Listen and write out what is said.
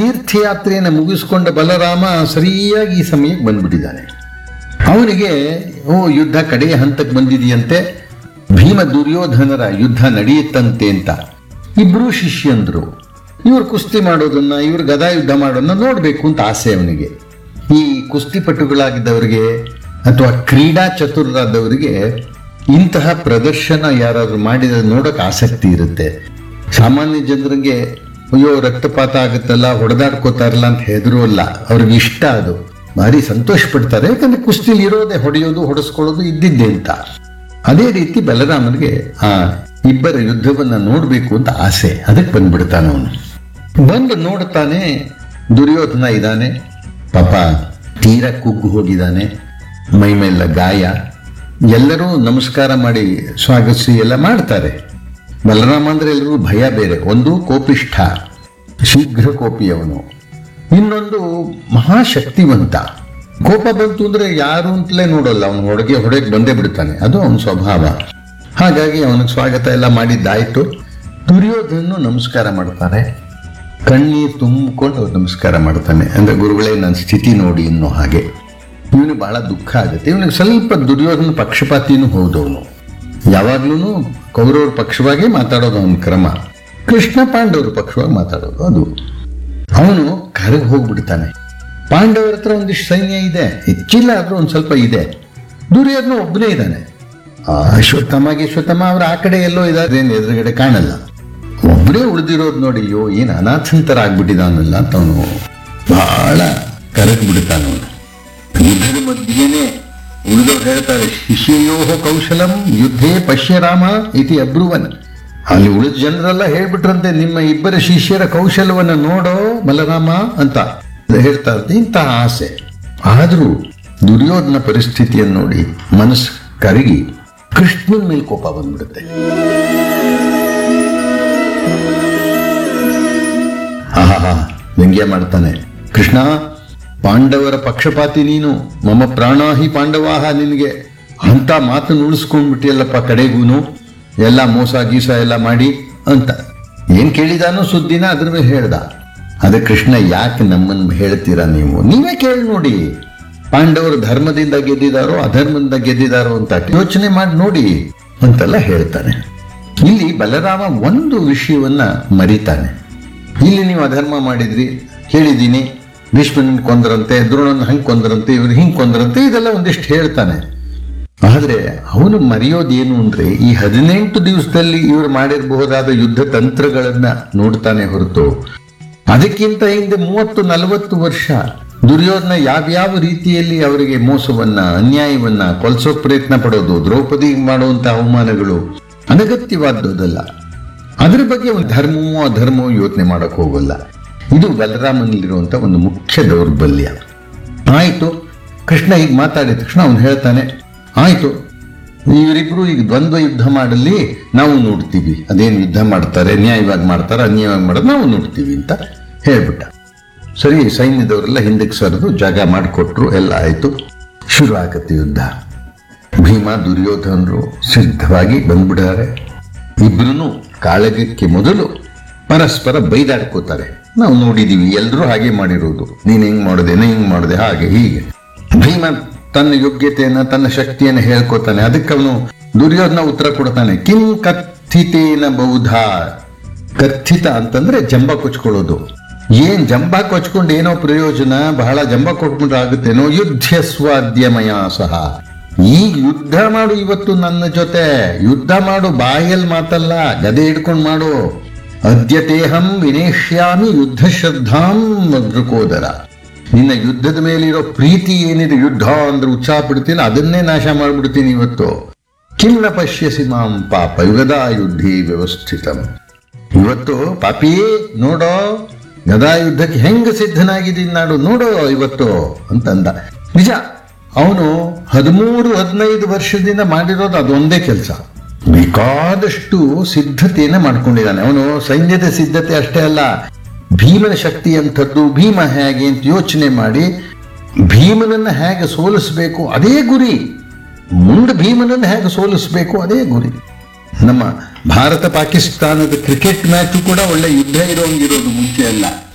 ತೀರ್ಥಯಾತ್ರೆಯನ್ನು ಮುಗಿಸ್ಕೊಂಡ ಬಲರಾಮ ಸರಿಯಾಗಿ ಈ ಸಮಯಕ್ಕೆ ಬಂದ್ಬಿಟ್ಟಿದ್ದಾನೆ ಅವನಿಗೆ ಓ ಯುದ್ಧ ಕಡೆಯ ಹಂತಕ್ಕೆ ಬಂದಿದೆಯಂತೆ ಭೀಮ ದುರ್ಯೋಧನರ ಯುದ್ಧ ನಡೆಯುತ್ತಂತೆ ಅಂತ ಇಬ್ರು ಶಿಷ್ಯಂದ್ರು ಇವ್ರು ಕುಸ್ತಿ ಮಾಡೋದನ್ನ ಇವ್ರು ಗದಾ ಯುದ್ಧ ಮಾಡೋದನ್ನ ನೋಡ್ಬೇಕು ಅಂತ ಆಸೆ ಅವನಿಗೆ ಈ ಕುಸ್ತಿಪಟುಗಳಾಗಿದ್ದವರಿಗೆ ಅಥವಾ ಕ್ರೀಡಾ ಚತುರರಾದವರಿಗೆ ಇಂತಹ ಪ್ರದರ್ಶನ ಯಾರಾದ್ರೂ ಮಾಡಿದ ನೋಡಕ್ ಆಸಕ್ತಿ ಇರುತ್ತೆ ಸಾಮಾನ್ಯ ಜನರಿಗೆ ಅಯ್ಯೋ ರಕ್ತಪಾತ ಆಗುತ್ತಲ್ಲ ಹೊಡೆದಾಡ್ಕೋತಾರಲ್ಲ ಅಂತ ಹೆದರೋಲ್ಲ ಅವ್ರಿಗೆ ಇಷ್ಟ ಅದು ಭಾರಿ ಸಂತೋಷ ಪಡ್ತಾರೆ ಯಾಕಂದ್ರೆ ಕುಸ್ತಿಲಿ ಇರೋದೇ ಹೊಡೆಯೋದು ಹೊಡೆಸ್ಕೊಳ್ಳೋದು ಇದ್ದಿದ್ದೆ ಅಂತ ಅದೇ ರೀತಿ ಬಲರಾಮನಿಗೆ ಆ ಇಬ್ಬರ ಯುದ್ಧವನ್ನ ನೋಡ್ಬೇಕು ಅಂತ ಆಸೆ ಅದಕ್ಕೆ ಬಂದ್ಬಿಡ್ತಾನೆ ಅವನು ಬಂದು ನೋಡ್ತಾನೆ ದುರ್ಯೋಧನ ಇದ್ದಾನೆ ಪಾಪ ತೀರ ಕುಗ್ಗು ಹೋಗಿದ್ದಾನೆ ಮೈ ಮೇಲ ಗಾಯ ಎಲ್ಲರೂ ನಮಸ್ಕಾರ ಮಾಡಿ ಸ್ವಾಗತಿಸಿ ಎಲ್ಲ ಮಾಡ್ತಾರೆ ಬಲರಾಮ ಅಂದ್ರೆ ಎಲ್ಲರೂ ಭಯ ಬೇರೆ ಒಂದು ಕೋಪಿಷ್ಠ ಶೀಘ್ರ ಕೋಪಿ ಅವನು ಇನ್ನೊಂದು ಮಹಾಶಕ್ತಿವಂತ ಕೋಪ ಬಂತು ಅಂದ್ರೆ ಯಾರು ಅಂತಲೇ ನೋಡಲ್ಲ ಅವನು ಹೊಡೆಗೆ ಹೊಡೆಗೆ ಬಂದೇ ಬಿಡ್ತಾನೆ ಅದು ಅವನ ಸ್ವಭಾವ ಹಾಗಾಗಿ ಅವನಿಗೆ ಸ್ವಾಗತ ಎಲ್ಲ ಮಾಡಿದ್ದಾಯ್ತು ದುರ್ಯೋಧನ ನಮಸ್ಕಾರ ಮಾಡ್ತಾನೆ ಕಣ್ಣೀರು ತುಂಬಿಕೊಂಡು ನಮಸ್ಕಾರ ಮಾಡ್ತಾನೆ ಅಂದ್ರೆ ಗುರುಗಳೇ ನನ್ನ ಸ್ಥಿತಿ ನೋಡಿ ಅನ್ನೋ ಹಾಗೆ ಇವನು ಬಹಳ ದುಃಖ ಆಗುತ್ತೆ ಇವನಿಗೆ ಸ್ವಲ್ಪ ದುರ್ಯೋಧನ ಪಕ್ಷಪಾತಿನೂ ಹೌದವನು ಯಾವಾಗ್ಲೂ ಕೌರವ್ರ ಪಕ್ಷವಾಗೇ ಮಾತಾಡೋದು ಅವನ ಕ್ರಮ ಕೃಷ್ಣ ಪಾಂಡವ್ರ ಪಕ್ಷವಾಗಿ ಮಾತಾಡೋದು ಅದು ಅವನು ಕರಗ್ ಹೋಗ್ಬಿಡ್ತಾನೆ ಪಾಂಡವರ ಹತ್ರ ಒಂದಿಷ್ಟು ಸೈನ್ಯ ಇದೆ ಹೆಚ್ಚಿಲ್ಲ ಆದ್ರೂ ಒಂದ್ ಸ್ವಲ್ಪ ಇದೆ ದುರ್ಯೋಧನ ಒಬ್ಬನೇ ಇದ್ದಾನೆ ಆ ಅಶ್ವತ್ಥಮ ಅಶ್ವತ್ಥಮ ಅವ್ರ ಆ ಕಡೆ ಎಲ್ಲೋ ಇದಾರೆ ಏನ್ ಎದುರುಗಡೆ ಕಾಣಲ್ಲ ಒಬ್ಬನೇ ಉಳಿದಿರೋದು ನೋಡಿ ಅಯ್ಯೋ ಏನ್ ಅನಾಥಂತರ ಆಗ್ಬಿಟ್ಟಿದಾನಲ್ಲ ಅಂತ ಅವನು ಬಹಳ ಕರಗ್ ಬಿಡ್ತಾನ ಅವನು ಯುದ್ಧದ ಮಧ್ಯೆನೆ ಉಳಿದವ್ರು ಹೇಳ್ತಾರೆ ಶಿಷ್ಯಯೋ ಕೌಶಲಂ ಯುದ್ಧೇ ಪಶ್ಯ ರಾಮ ಇತಿ ಅಬ್ರುವನ್ ಅಲ್ಲಿ ಉಳಿದ ಜನರೆಲ್ಲ ಹೇಳ್ಬಿಟ್ರಂತೆ ನಿಮ್ಮ ಇಬ್ಬರ ಶಿಷ್ಯರ ಕೌಶಲವನ್ನ ನೋಡೋ ಬಲರಾಮ ಅಂತ ಹೇಳ್ತಾ ಇರ್ತಾರೆ ಇಂತಹ ಆಸೆ ಆದ್ರೂ ದುರ್ಯೋಧನ ಪರಿಸ್ಥಿತಿಯನ್ನು ನೋಡಿ ಮನಸ್ಸು ಕರಗಿ ಕೃಷ್ಣನ ಮೇಲೆ ಕೋಪ ಬಂದ್ಬಿಡುತ್ತೆ ಆಹಾ ವ್ಯಂಗ್ಯ ಮಾಡ್ತಾನೆ ಕೃಷ್ಣ ಪಾಂಡವರ ಪಕ್ಷಪಾತಿ ನೀನು ಮಮ ಪ್ರಾಣಾಹಿ ಪಾಂಡವಾಹ ನಿನಗೆ ಅಂತ ಮಾತನ್ನು ಉಳಿಸ್ಕೊಂಡ್ಬಿಟ್ಟಿಯಲ್ಲಪ್ಪ ಕಡೆಗೂನು ಎಲ್ಲ ಮೋಸ ಗೀಸ ಎಲ್ಲ ಮಾಡಿ ಅಂತ ಏನ್ ಕೇಳಿದಾನೋ ಸುದ್ದಿನ ಅದ್ರ ಮೇಲೆ ಹೇಳ್ದ ಅದ ಕೃಷ್ಣ ಯಾಕೆ ನಮ್ಮನ್ನು ಹೇಳ್ತೀರಾ ನೀವು ನೀವೇ ಕೇಳಿ ನೋಡಿ ಪಾಂಡವರು ಧರ್ಮದಿಂದ ಗೆದ್ದಿದಾರೋ ಅಧರ್ಮದಿಂದ ಗೆದ್ದಿದಾರೋ ಅಂತ ಯೋಚನೆ ಮಾಡಿ ನೋಡಿ ಅಂತೆಲ್ಲ ಹೇಳ್ತಾನೆ ಇಲ್ಲಿ ಬಲರಾಮ ಒಂದು ವಿಷಯವನ್ನ ಮರಿತಾನೆ ಇಲ್ಲಿ ನೀವು ಅಧರ್ಮ ಮಾಡಿದ್ರಿ ಹೇಳಿದ್ದೀನಿ ಭೀಷ್ಮನ ಕೊಂದರಂತೆ ದ್ರೋಣನ ಹಂಗೆ ಕೊಂದರಂತೆ ಇವ್ರು ಹಿಂಗೆ ಕೊಂದರಂತೆ ಇದೆಲ್ಲ ಒಂದಿಷ್ಟು ಹೇಳ್ತಾನೆ ಆದ್ರೆ ಅವನು ಮರೆಯೋದೇನು ಅಂದ್ರೆ ಈ ಹದಿನೆಂಟು ದಿವಸದಲ್ಲಿ ಇವರು ಮಾಡಿರಬಹುದಾದ ಯುದ್ಧ ತಂತ್ರಗಳನ್ನ ನೋಡ್ತಾನೆ ಹೊರತು ಅದಕ್ಕಿಂತ ಹಿಂದೆ ಮೂವತ್ತು ನಲವತ್ತು ವರ್ಷ ದುರ್ಯೋಧನ ಯಾವ್ಯಾವ ರೀತಿಯಲ್ಲಿ ಅವರಿಗೆ ಮೋಸವನ್ನ ಅನ್ಯಾಯವನ್ನ ಕೊಲ್ಸೋ ಪ್ರಯತ್ನ ಪಡೋದು ದ್ರೌಪದಿ ಮಾಡುವಂತ ಅವಮಾನಗಳು ಅನಗತ್ಯವಾದದ್ದಲ್ಲ ಅದ್ರ ಬಗ್ಗೆ ಒಂದು ಧರ್ಮವೋ ಅಧರ್ಮವೋ ಯೋಚನೆ ಮಾಡಕ್ ಹೋಗಲ್ಲ ಇದು ಬಲರಾಮನಲ್ಲಿರುವಂತ ಒಂದು ಮುಖ್ಯ ದೌರ್ಬಲ್ಯ ಆಯ್ತು ಕೃಷ್ಣ ಈಗ ಮಾತಾಡಿದ ತಕ್ಷಣ ಅವನು ಹೇಳ್ತಾನೆ ಆಯ್ತು ಇವರಿಬ್ರು ಈಗ ದ್ವಂದ್ವ ಯುದ್ಧ ಮಾಡಲಿ ನಾವು ನೋಡ್ತೀವಿ ಅದೇನು ಯುದ್ಧ ಮಾಡ್ತಾರೆ ನ್ಯಾಯವಾಗಿ ಮಾಡ್ತಾರೆ ಅನ್ಯಾಯವಾಗಿ ಮಾಡೋದು ನಾವು ನೋಡ್ತೀವಿ ಅಂತ ಹೇಳ್ಬಿಟ್ಟ ಸರಿ ಸೈನ್ಯದವರೆಲ್ಲ ಹಿಂದಕ್ಕೆ ಸರಿದು ಜಾಗ ಮಾಡಿಕೊಟ್ರು ಎಲ್ಲ ಆಯ್ತು ಶುರು ಆಗತ್ತೆ ಯುದ್ಧ ಭೀಮ ದುರ್ಯೋಧನರು ಸಿದ್ಧವಾಗಿ ಬಂದ್ಬಿಡ್ತಾರೆ ಇಬ್ರು ಕಾಳಗಕ್ಕೆ ಮೊದಲು ಪರಸ್ಪರ ಬೈದಾಡ್ಕೋತಾರೆ ನಾವು ನೋಡಿದೀವಿ ಎಲ್ಲರೂ ಹಾಗೆ ಮಾಡಿರೋದು ನೀನ್ ಹೆಂಗ್ ಮಾಡಿದೆ ನೀನ್ ಹಿಂಗ್ ಮಾಡಿದೆ ಹಾಗೆ ಹೀಗೆ ಭೀಮ ತನ್ನ ಯೋಗ್ಯತೆಯನ್ನ ತನ್ನ ಶಕ್ತಿಯನ್ನ ಹೇಳ್ಕೊತಾನೆ ಅದಕ್ಕೆ ಅವನು ದುರ್ಯೋಧನ ಉತ್ತರ ಕೊಡ್ತಾನೆ ಕಿಂ ಕಥಿತೇನ ಬೌಧ ಕಥಿತ ಅಂತಂದ್ರೆ ಜಂಬ ಕೊಚ್ಕೊಳ್ಳೋದು ಏನ್ ಜಂಬ ಕೊಚ್ಕೊಂಡು ಏನೋ ಪ್ರಯೋಜನ ಬಹಳ ಜಂಬ ಕೊಟ್ಕೊಂಡ್ರೆ ಆಗುತ್ತೇನೋ ಯುದ್ಧ ಸ್ವಾದ್ಯಮಯ ಸಹ ಈಗ ಯುದ್ಧ ಮಾಡು ಇವತ್ತು ನನ್ನ ಜೊತೆ ಯುದ್ಧ ಮಾಡು ಬಾಯಲ್ಲಿ ಮಾತಲ್ಲ ಗದೆ ಹಿಡ್ಕೊಂಡು ಮಾಡು ಅದ್ಯತೇಹಂ ವಿನೇಶ್ಯಾಮಿ ಯುದ್ಧ ಶ್ರದ್ಧಾಂ ವಜ್ರಕೋದರ ನಿನ್ನ ಯುದ್ಧದ ಮೇಲಿರೋ ಪ್ರೀತಿ ಏನಿದೆ ಯುದ್ಧ ಅಂದ್ರೆ ಉತ್ಸಾಹ ಬಿಡ್ತೀನಿ ಅದನ್ನೇ ನಾಶ ಮಾಡ್ಬಿಡ್ತೀನಿ ಇವತ್ತು ಕಿನ್ನ ಪಶ್ಯಸಿ ಮಾಂ ಪಾಪ ಯುಗದಾ ಯುದ್ಧಿ ವ್ಯವಸ್ಥಿತಂ ಇವತ್ತು ಪಾಪಿ ನೋಡೋ ಗದಾ ಯುದ್ಧಕ್ಕೆ ಹೆಂಗ ಸಿದ್ಧನಾಗಿದ್ದೀನಿ ನಾಡು ನೋಡೋ ಇವತ್ತು ಅಂತಂದ ನಿಜ ಅವನು ಹದಿಮೂರು ಹದಿನೈದು ವರ್ಷದಿಂದ ಮಾಡಿರೋದು ಅದೊಂದೇ ಕೆಲಸ ಬೇಕಾದಷ್ಟು ಸಿದ್ಧತೆಯನ್ನ ಮಾಡ್ಕೊಂಡಿದ್ದಾನೆ ಅವನು ಸೈನ್ಯದ ಸಿದ್ಧತೆ ಅಷ್ಟೇ ಅಲ್ಲ ಭೀಮನ ಶಕ್ತಿ ಅಂಥದ್ದು ಭೀಮ ಹೇಗೆ ಅಂತ ಯೋಚನೆ ಮಾಡಿ ಭೀಮನನ್ನ ಹೇಗೆ ಸೋಲಿಸಬೇಕು ಅದೇ ಗುರಿ ಮುಂದೆ ಭೀಮನನ್ನ ಹೇಗೆ ಸೋಲಿಸಬೇಕು ಅದೇ ಗುರಿ ನಮ್ಮ ಭಾರತ ಪಾಕಿಸ್ತಾನದ ಕ್ರಿಕೆಟ್ ಮ್ಯಾಚ್ ಕೂಡ ಒಳ್ಳೆ ಯುದ್ಧ ಇರೋಂಗಿರೋದು ಮುಂಚೆ ಅಲ್ಲ